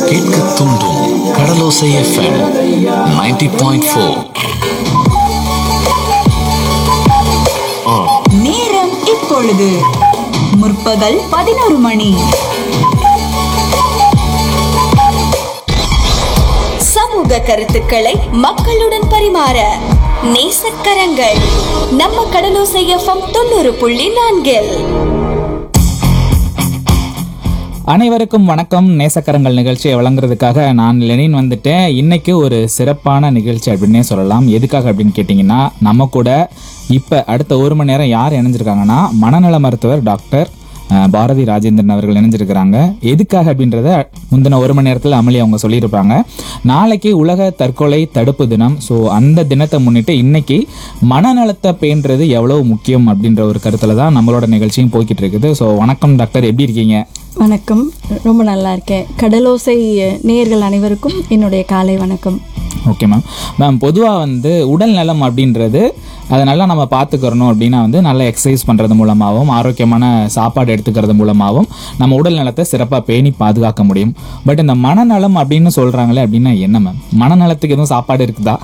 கேட்க தூண்டும் கடலோசை FM 90.4 point four நேரம் இப்பொழுது முற்பகல் பதினோரு மணி சமூக கருத்துக்களை மக்களுடன் பரிமாற நேசக்கரங்கள் நம்ம கடலோசை எஃப்எம் தொண்ணூறு புள்ளி நான்கில் அனைவருக்கும் வணக்கம் நேசக்கரங்கள் நிகழ்ச்சியை வழங்குறதுக்காக நான் லெனின் வந்துட்டேன் இன்னைக்கு ஒரு சிறப்பான நிகழ்ச்சி அப்படின்னே சொல்லலாம் எதுக்காக அப்படின்னு கேட்டிங்கன்னா நம்ம கூட இப்போ அடுத்த ஒரு மணி நேரம் யார் இணைஞ்சிருக்காங்கன்னா மனநல மருத்துவர் டாக்டர் அஹ், பாரதி ராஜேந்திரன் அவர்கள் இணைஞ்சிருக்கிறாங்க எதுக்காக அப்படின்றத முந்தின ஒரு மணி நேரத்தில் அமளி அவங்க சொல்லியிருப்பாங்க நாளைக்கு உலக தற்கொலை தடுப்பு தினம் ஸோ அந்த தினத்தை முன்னிட்டு இன்னைக்கு மனநலத்தை பேணுறது எவ்வளவு முக்கியம் அப்படின்ற ஒரு கருத்தில் தான் நம்மளோட நிகழ்ச்சியும் போய்கிட்டு இருக்குது ஸோ வணக்கம் டாக்டர் எப்படி இருக்கீங்க வணக்கம் ரொம்ப நல்லா இருக்கேன் கடலோசை நேயர்கள் அனைவருக்கும் என்னுடைய காலை வணக்கம் ஓகே மேம் மேம் பொதுவாக வந்து உடல் நலம் அப்படின்றது அதை நல்லா நம்ம பார்த்துக்கிறணும் அப்படின்னா வந்து நல்ல எக்ஸசைஸ் பண்ணுறது மூலமாகவும் ஆரோக்கியமான சாப்பாடு எடுத்துக்கிறது மூலமாகவும் நம்ம உடல் நலத்தை சிறப்பாக பேணி பாதுகாக்க முடியும் பட் இந்த மனநலம் அப்படின்னு சொல்கிறாங்களே அப்படின்னா என்ன மேம் மனநலத்துக்கு எதுவும் சாப்பாடு இருக்குதா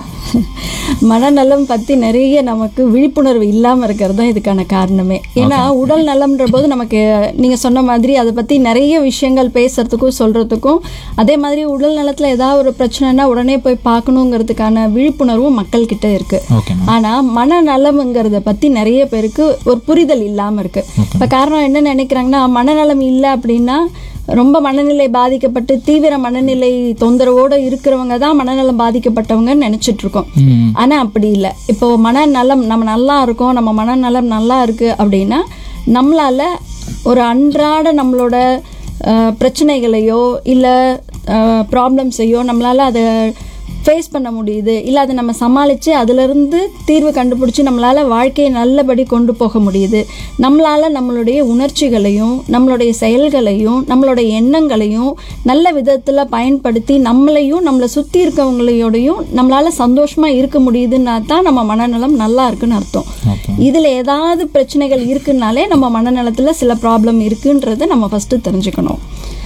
மனநலம் பற்றி நிறைய நமக்கு விழிப்புணர்வு இல்லாமல் இருக்கிறது தான் இதுக்கான காரணமே ஏன்னா உடல் நலம்ன்ற போது நமக்கு நீங்கள் சொன்ன மாதிரி அதை பற்றி நிறைய விஷயங்கள் பேசுறதுக்கும் சொல்கிறதுக்கும் அதே மாதிரி உடல் நலத்தில் ஏதாவது ஒரு பிரச்சனைனா உடனே போய் பார்க்கணுங்கிறதுக்கான விழிப்புணர்வும் மக்கள்கிட்ட இருக்குது ஓகே மேம் ஆனா மனநலம்ங்கிறத பத்தி நிறைய பேருக்கு ஒரு புரிதல் இல்லாம இருக்கு இப்ப காரணம் என்ன நினைக்கிறாங்கன்னா மனநலம் இல்லை அப்படின்னா ரொம்ப மனநிலை பாதிக்கப்பட்டு தீவிர மனநிலை தொந்தரவோட இருக்கிறவங்க தான் மனநலம் பாதிக்கப்பட்டவங்கன்னு நினைச்சிட்டு இருக்கோம் ம் ஆனா அப்படி இல்லை இப்போ மனநலம் நம்ம நல்லா இருக்கோம் நம்ம மனநலம் நல்லா இருக்கு அப்படின்னா நம்மளால ஒரு அன்றாட நம்மளோட அஹ், பிரச்சனைகளையோ இல்லை ப்ராப்ளம்ஸையோ நம்மளால அதை ஃபேஸ் பண்ண முடியுது இல்லை அதை நம்ம சமாளித்து அதிலிருந்து தீர்வு கண்டுபிடிச்சி நம்மளால் வாழ்க்கையை நல்லபடி கொண்டு போக முடியுது நம்மளால் நம்மளுடைய உணர்ச்சிகளையும் நம்மளுடைய செயல்களையும் நம்மளுடைய எண்ணங்களையும் நல்ல விதத்தில் பயன்படுத்தி நம்மளையும் நம்மளை சுற்றி இருக்கவங்களையோடையும் நம்மளால் சந்தோஷமாக இருக்க முடியுதுன்னா தான் நம்ம மனநலம் நல்லா இருக்குன்னு அர்த்தம் ஓகே இதில் ஏதாவது பிரச்சனைகள் இருக்குன்னாலே நம்ம மனநலத்தில் சில ப்ராப்ளம் இருக்குன்றதை நம்ம ஃபஸ்ட்டு தெரிஞ்சுக்கணும்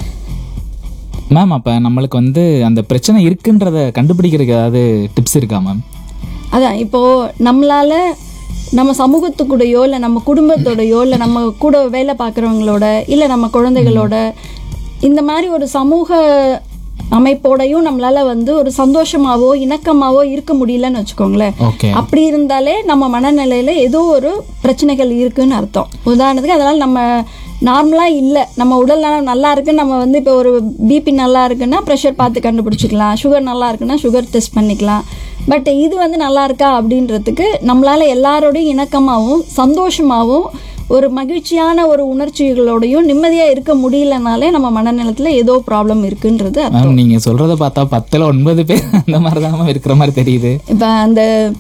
மேம் அப்போ நம்மளுக்கு வந்து அந்த பிரச்சனை இருக்குன்றத கண்டுபிடிக்கிறதுக்கு ஏதாவது டிப்ஸ் இருக்கா மேம் அதான் இப்போ நம்மளால நம்ம சமூகத்துக்கூடயோ இல்லை நம்ம குடும்பத்தோடையோ இல்லை நம்ம கூட வேலை பார்க்குறவங்களோட இல்லை நம்ம குழந்தைகளோட இந்த மாதிரி ஒரு சமூக அமைப்போடையும் நம்மளால வந்து ஒரு சந்தோஷமாவோ இணக்கமாவோ இருக்க முடியலன்னு வச்சுக்கோங்களேன் ஓகே அப்படி இருந்தாலே நம்ம மனநிலையில ஏதோ ஒரு பிரச்சனைகள் இருக்குன்னு அர்த்தம் உதாரணத்துக்கு அதனால நம்ம நார்மலா இல்லை நம்ம உடல் நலம் நல்லா இருக்குன்னு நம்ம வந்து இப்போ ஒரு பிபி நல்லா இருக்குன்னா ப்ரெஷர் பார்த்து கண்டுபிடிச்சிக்கலாம் சுகர் நல்லா இருக்குன்னா சுகர் டெஸ்ட் பண்ணிக்கலாம் பட் இது வந்து நல்லா இருக்கா அப்படின்றதுக்கு நம்மளால எல்லாரோடையும் இணக்கமாகவும் சந்தோஷமாகவும் ஒரு மகிழ்ச்சியான ஒரு உணர்ச்சிகளோடையும் நிம்மதியா இருக்க முடியலனாலே நம்ம மனநலத்துல ஏதோ ப்ராப்ளம் இருக்குன்றது அர்த்தம் மேம் நீங்கள் சொல்கிறத பார்த்தா பத்தில் ஒன்பது பேர் அந்த மாதிரி தான் மேம் இருக்கிற மாதிரி தெரியுது இப்போ அந்த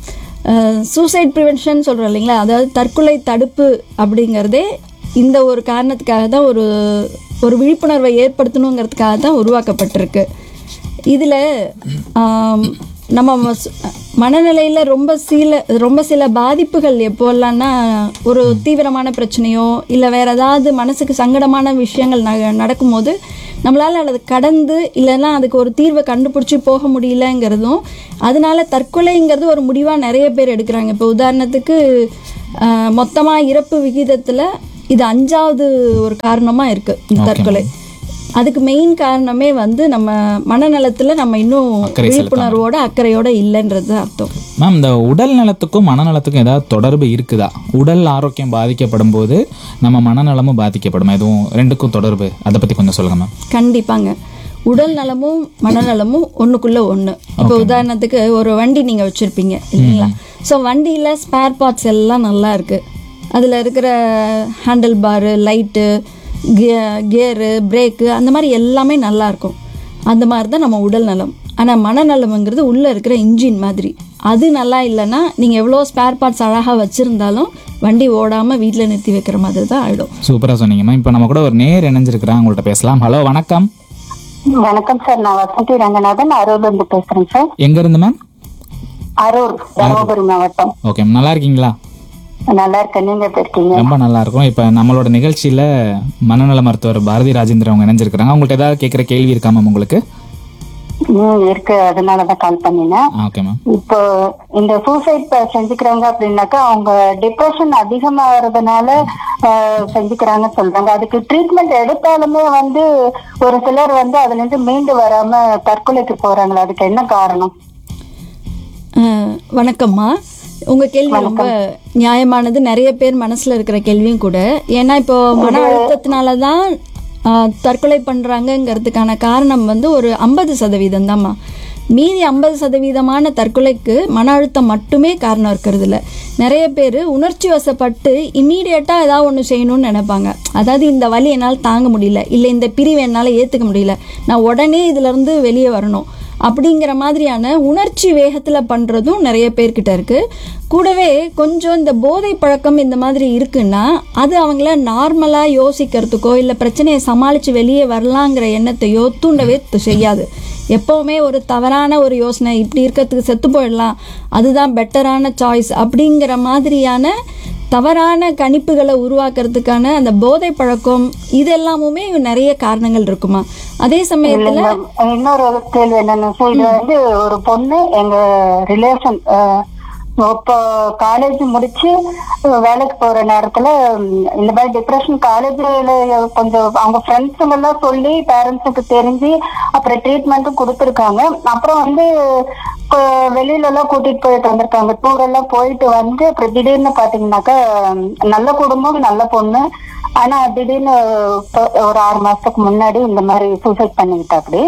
சூசைட் ப்ரிவென்ஷன் சொல்கிறோம் இல்லைங்களா அதாவது தற்கொலை தடுப்பு அப்படிங்கிறதே இந்த ஒரு காரணத்துக்காக தான் ஒரு ஒரு விழிப்புணர்வை ஏற்படுத்தணுங்கிறதுக்காக தான் உருவாக்கப்பட்டிருக்கு இதில் நம்ம மனநிலையில் ரொம்ப சில ரொம்ப சில பாதிப்புகள் எப்போல்லாம்னா ஒரு தீவிரமான பிரச்சனையோ இல்லை வேற ஏதாவது மனசுக்கு சங்கடமான விஷயங்கள் ந நடக்கும்போது நம்மளால் அதை கடந்து இல்லைன்னா அதுக்கு ஒரு தீர்வை கண்டுபிடிச்சி போக முடியலங்கிறதும் அதனால தற்கொலைங்கிறது ஒரு முடிவாக நிறைய பேர் எடுக்கிறாங்க இப்போ உதாரணத்துக்கு மொத்தமாக இறப்பு விகிதத்தில் இது அஞ்சாவது ஒரு காரணமாக இருக்குது இந்த தற்கொலை அதுக்கு மெயின் காரணமே வந்து நம்ம மனநலத்தில் நம்ம இன்னும் அக்கறை விழிப்புணர்வோட அக்கறையோட இல்லைன்றது அர்த்தம் மேம் இந்த உடல் நலத்துக்கும் மனநலத்துக்கும் ஏதாவது தொடர்பு இருக்குதா உடல் ஆரோக்கியம் பாதிக்கப்படும் போது நம்ம மனநலமும் பாதிக்கப்படும் எதுவும் ரெண்டுக்கும் தொடர்பு அதை பற்றி கொஞ்சம் சொல்லுங்க மேம் கண்டிப்பாங்க உடல் நலமும் மனநலமும் ஒண்ணுக்குள்ள ஒண்ணு இப்போ உதாரணத்துக்கு ஒரு வண்டி நீங்க வச்சிருப்பீங்க இல்லைங்களா ஸோ வண்டியில ஸ்பேர் பார்ட்ஸ் எல்லாம் நல்லா இருக்கு அதுல இருக்கிற ஹேண்டில் பாரு லைட்டு கியரு பிரேக்கு அந்த மாதிரி எல்லாமே நல்லா இருக்கும் அந்த மாதிரி தான் நம்ம உடல் நலம் ஆனால் மனநலம்ங்கிறது உள்ளே இருக்கிற இன்ஜின் மாதிரி அது நல்லா இல்லைன்னா நீங்கள் எவ்வளோ ஸ்பேர் பார்ட்ஸ் அழகாக வச்சுருந்தாலும் வண்டி ஓடாமல் வீட்டில் நிறுத்தி வைக்கிற மாதிரி தான் ஆகிடும் சூப்பராக சொன்னீங்க மேம் இப்போ நம்ம கூட ஒரு நேர் இணைஞ்சிருக்கிறேன் உங்கள்கிட்ட பேசலாம் ஹலோ வணக்கம் வணக்கம் சார் நான் வசந்தி ரங்கநாதன் அரூர்ல இருந்து பேசுறேன் சார் எங்கேருந்து மேம் அரூர் தருமபுரி மாவட்டம் ஓகே நல்லா இருக்கீங்களா நல்லா இருக்கேன் நீங்க எப்படி இருக்கீங்க ரொம்ப நல்லா இருக்கும் இப்போ நம்மளோட நிகழ்ச்சியில் மனநல மருத்துவர் பாரதி ராஜேந்திரன் அவங்க இணைஞ்சிருக்கிறாங்க அவங்கள்ட்ட ஏதாவது கேட்குற கேள்வி இருக்கா மேம் உங்களுக்கு ம், இருக்கு அதனாலதான் கால் பண்ணினேன் ஓகே மேம் இப்போ இந்த சூசைட் செஞ்சுக்கிறாங்க அப்படின்னாக்கா அவங்க டிப்ரெஷன் அதிகமாகிறதுனால ஆஹ், செஞ்சுக்கிறாங்கன்னு சொல்றாங்க அதுக்கு ட்ரீட்மெண்ட் எடுத்தாலுமே வந்து ஒரு சிலர் வந்து அதுல இருந்து மீண்டு வராம தற்கொலைக்கு போறாங்களா அதுக்கு என்ன காரணம் அஹ், வணக்கம்மா உங்க கேள்வி ரொம்ப நியாயமானது நிறைய பேர் மனசுல இருக்கிற கேள்வியும் கூட ஏன்னா இப்போ மன அழுத்தத்தினால தான் அஹ், தற்கொலை பண்றாங்கங்கிறதுக்கான காரணம் வந்து ஒரு ஐம்பது சதவீதம் தான்மா மீதி ஐம்பது சதவீதமான தற்கொலைக்கு மன அழுத்தம் மட்டுமே காரணம் இருக்கிறது இல்ல நிறைய பேர் உணர்ச்சி வசப்பட்டு இம்மீடியட்டாக ஏதாவது ஒன்று செய்யணும்னு நினைப்பாங்க அதாவது இந்த வலி என்னால் தாங்க முடியல இல்லை இந்த பிரிவை என்னால் ஏற்றுக்க முடியல நான் உடனே இதுலேருந்து வெளியே வரணும் அப்படிங்கிற மாதிரியான உணர்ச்சி வேகத்தில் பண்ணுறதும் நிறைய பேர்கிட்ட இருக்கு கூடவே கொஞ்சம் இந்த போதை பழக்கம் இந்த மாதிரி இருக்குன்னா அது அவங்கள நார்மலாக யோசிக்கிறதுக்கோ இல்லை பிரச்சனையை சமாளித்து வெளியே வரலாங்கிற எண்ணத்தையோ தூண்டவே து- செய்யாது எப்போவுமே ஒரு தவறான ஒரு யோசனை இப்படி இருக்கிறதுக்கு செத்து போயிடலாம் அதுதான் பெட்டரான சாய்ஸ் அப்படிங்கிற மாதிரியான தவறான கணிப்புகளை உருவாக்குறதுக்கான அந்த போதை பழக்கம் இதெல்லாமுமே நிறைய காரணங்கள் இருக்குமா அதே சமயத்துல இல்லைங்க. இன்னொரு கேள்வி என்னன்னு இது வந்து ஒரு பொண்ணு எங்க ரிலேஷன் இப்போ காலேஜ் முடிச்சு அஹ், வேலைக்கு போற நேரத்துல உம், இந்த மாதிரி டிப்ரெஷன் காலேஜ்ல கொஞ்சம் அவங்க ஃப்ரெண்ட்ஸுங்க எல்லாம் சொல்லி பேரண்ட்ஸுக்கு தெரிஞ்சு அப்புறம் ட்ரீட்மெண்ட்டும் கொடுத்துருக்காங்க அப்புறம் வந்து இப்போ வெளியில எல்லாம் கூட்டிட்டு போயிட்டு வந்திருக்காங்க டூர் எல்லாம் போயிட்டு வந்து அப்புறம் திடீர்னு பாத்தீங்கன்னாக்கா உம், நல்ல குடும்பம் நல்ல பொண்ணு ஆனா திடீர்னு இப்போ ஒரு ஆறு மாசத்துக்கு முன்னாடி இந்த மாதிரி சூசைட் பண்ணிக்கிட்டா அப்படி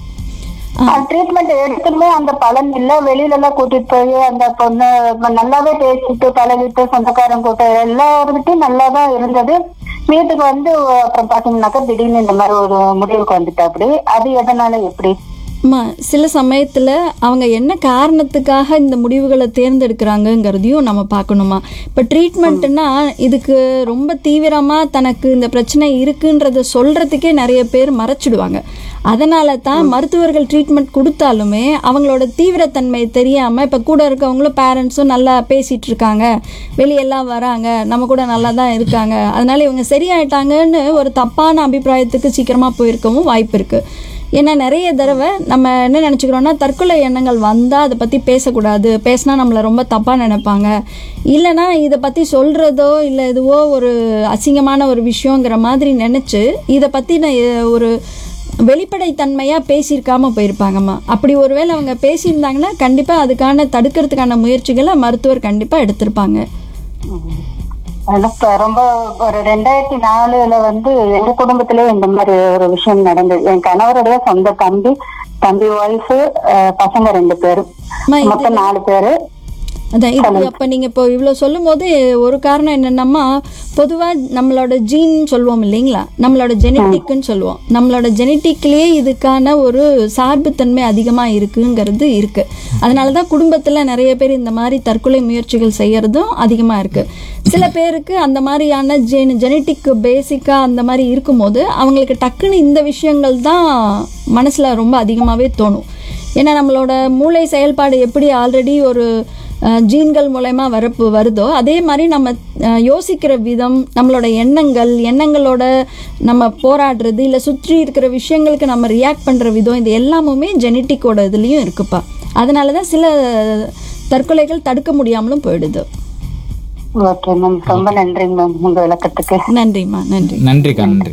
ட்ரீட்மெண்ட் எடுத்துமே அந்த பலன் இல்ல வெளியில எல்லாம் கூட்டிட்டு போய் அந்த பொண்ணு நல்லாவே பேசிட்டு பழகிட்டு சொந்தக்காரங்க கூட்ட எல்லாருக்கிட்டையும் நல்லா தான் இருந்தது வீட்டுக்கு வந்து அப்புறம் பாத்தீங்கன்னாக்கா திடீர்னு இந்த மாதிரி ஒரு முடிவுக்கு வந்துட்டா அப்படி அது எதனால எப்படி அம்மா சில சமயத்தில் அவங்க என்ன காரணத்துக்காக இந்த முடிவுகளை தேர்ந்தெடுக்கிறாங்கங்கிறதையும் நம்ம பார்க்கணுமா இப்போ ட்ரீட்மெண்ட்னா இதுக்கு ரொம்ப தீவிரமாக தனக்கு இந்த பிரச்சனை இருக்குன்றத சொல்கிறதுக்கே நிறைய பேர் மறைச்சிடுவாங்க அதனால தான் மருத்துவர்கள் ட்ரீட்மெண்ட் கொடுத்தாலுமே அவங்களோட தீவிரத்தன்மை தெரியாமல் இப்போ கூட இருக்கவங்களும் பேரண்ட்ஸும் நல்லா பேசிகிட்டு இருக்காங்க வெளியெல்லாம் வராங்க நம்ம கூட நல்லா தான் இருக்காங்க அதனால இவங்க சரியாயிட்டாங்கன்னு ஒரு தப்பான அபிப்பிராயத்துக்கு சீக்கிரமாக போயிருக்கவும் வாய்ப்பு இருக்குது ஏன்னா நிறைய தடவை நம்ம என்ன நினச்சிக்கிறோன்னா தற்கொலை எண்ணங்கள் வந்தால் அதை பற்றி பேசக்கூடாது பேசினா நம்மளை ரொம்ப தப்பாக நினைப்பாங்க இல்லைன்னா இதை பற்றி சொல்கிறதோ இல்லை இதுவோ ஒரு அசிங்கமான ஒரு விஷயங்கிற மாதிரி நினச்சி இதை பற்றின ஒரு வெளிப்படைத்தன்மையாக பேசியிருக்காம போயிருப்பாங்கம்மா அப்படி ஒருவேளை அவங்க பேசியிருந்தாங்கன்னா கண்டிப்பாக அதுக்கான தடுக்கிறதுக்கான முயற்சிகளை மருத்துவர் கண்டிப்பாக எடுத்திருப்பாங்க ஆனா இப்ப ரொம்ப ஒரு ரெண்டாயிரத்தி நாலுல வந்து எங்க குடும்பத்திலே இந்த மாதிரி ஒரு விஷயம் நடந்தது என் கணவருடைய சொந்த தம்பி தம்பி ஒய்ஃப் பசங்க ரெண்டு பேரு அம்மா, இது- மொத்தம் நாலு பேரு அதான் இது அப்போ நீங்கள் இப்போ இவ்வளோ சொல்லும்போது ஒரு காரணம் என்னென்னம்மா பொதுவாக நம்மளோட ஜீன் சொல்லுவோம் இல்லைங்களா நம்மளோட ஜெனட்டிக்னு சொல்லுவோம் நம்மளோட ஜெனட்டிக்லேயே இதுக்கான ஒரு சார்புத்தன்மை அதிகமாக இருக்குங்கிறது இருக்குது அதனால தான் குடும்பத்தில் நிறைய பேர் இந்த மாதிரி தற்கொலை முயற்சிகள் செய்யறதும் அதிகமாக இருக்குது சில பேருக்கு அந்த மாதிரியான ஜென் ஜெனட்டிக் பேசிக்காக அந்த மாதிரி இருக்கும்போது அவங்களுக்கு டக்குன்னு இந்த விஷயங்கள் தான் மனசில் ரொம்ப அதிகமாகவே தோணும் ஏன்னா நம்மளோட மூளை செயல்பாடு எப்படி ஆல்ரெடி ஒரு அஹ், ஜீன்கள் மூலயமா வரப்பு வருதோ அதே மாதிரி நம்ம அஹ், யோசிக்கிற விதம் நம்மளோட எண்ணங்கள் எண்ணங்களோட நம்ம போராடுறது இல்லை சுற்றி இருக்கிற விஷயங்களுக்கு நம்ம ரியாக்ட் பண்ணுற விதம் இது எல்லாமுமே ஜெனட்டிக்கோட இதுலேயும் இருக்குப்பா அதனால தான் சில தற்கொலைகள் தடுக்க முடியாமலும் போயிடுது ஓகே மேம் ரொம்ப நன்றிங்க மேம் உங்க விளக்கத்துக்கு நன்றிம்மா நன்றி நன்றிக்கா நன்றி